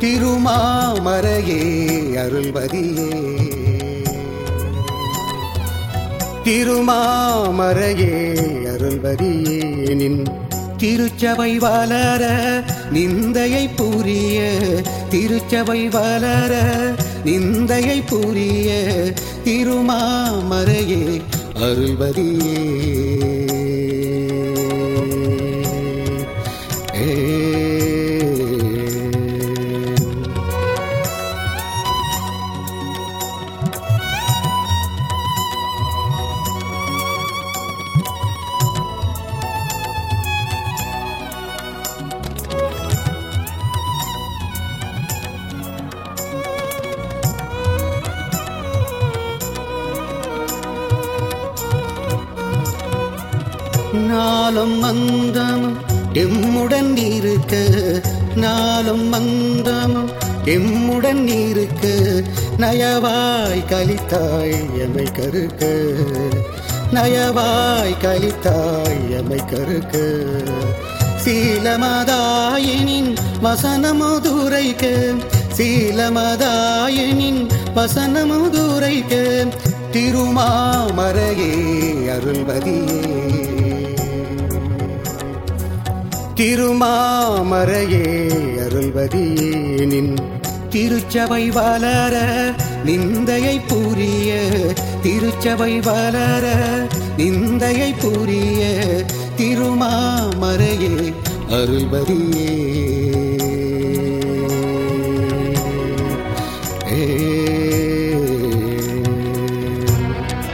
திருமாமரையே அருள்வதியே திருமாமரையே அருள்வதியே நின் திருச்சபை வளர நிந்தையை புரிய திருச்சபை வளர நிந்தையை புரிய திருமாமரையே அருள்வதியே ஏ நாளும் மந்தமும் எம்முடன் இருக்க நாளும் மந்தமும் எம்முடன் இருக்க நயவாய் கலித்தாய் எமை கருக்க நயவாய் கலித்தாய் எமை கருக்க சீலமதாயினின் வசனமுதுரைக்க சீலமதாயினின் வசனமுதுரைக்க திருமாமரையே அருள்வதியே திருமாமரையே அருள்வதியே நின் திருச்சபை வளர நிந்தையை புரிய திருச்சபை வளர நிந்தையை புரிய திருமாமரையே அருள்வதியே ஏ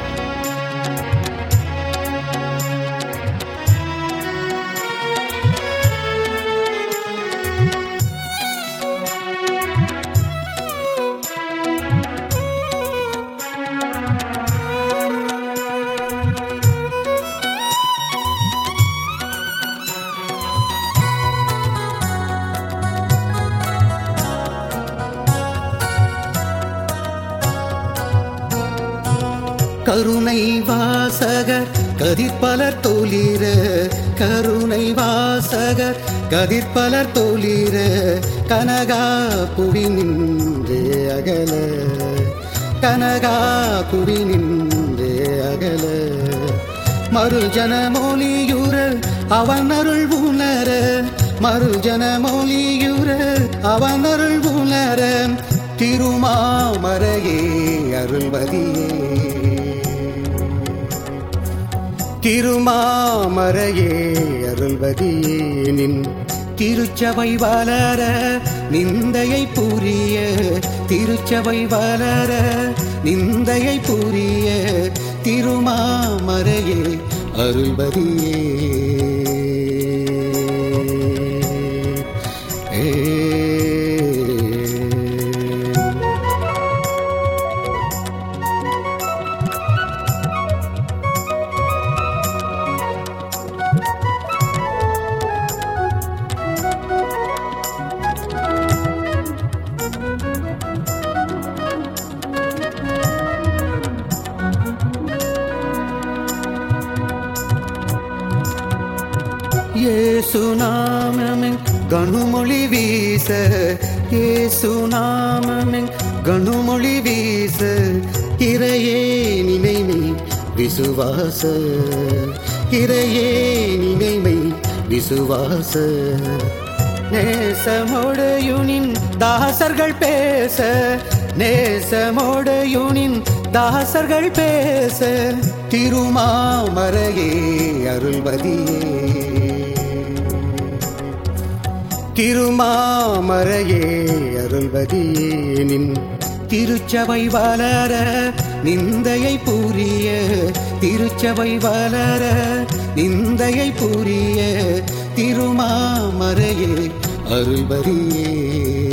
கருணை வாசகர் கதிர்பலர் தோலிர கருணை வாசகர் கதிர்பலர் தோலிர கனகா புவி நின்றே அகல கனகா புவி நின்றே அகல மறுஜன மொழியுற அவன் அருள் உணர மறுஜன மொழியுற அவன் அருள் உணர திருமாமரையே அருள்வதியே திருமாமரையே அருள்வதியே நின் திருச்சபை வளர நிந்தையை புரிய திருச்சபை வளர நிந்தையை புரிய திருமாமரையே அருள்வதியே ஏ ஏசுநாமமின் கணுமொழி வீச ஏசுநாமமின் கணுமொழி வீச இறையே நினைமை விசுவாச இறையே நினைமை விசுவாச நேசமோடையுனின் தாசர்கள் பேச நேசமோடையுனின் தாசர்கள் பேச திருமாமரையே அருள்வதியே திருமாமரையே அருள்வதியே நின் திருச்சபை வளர நிந்தையை புரிய திருச்சபை வளர நிந்தையை புரிய திருமாமரையே அருள்வதியே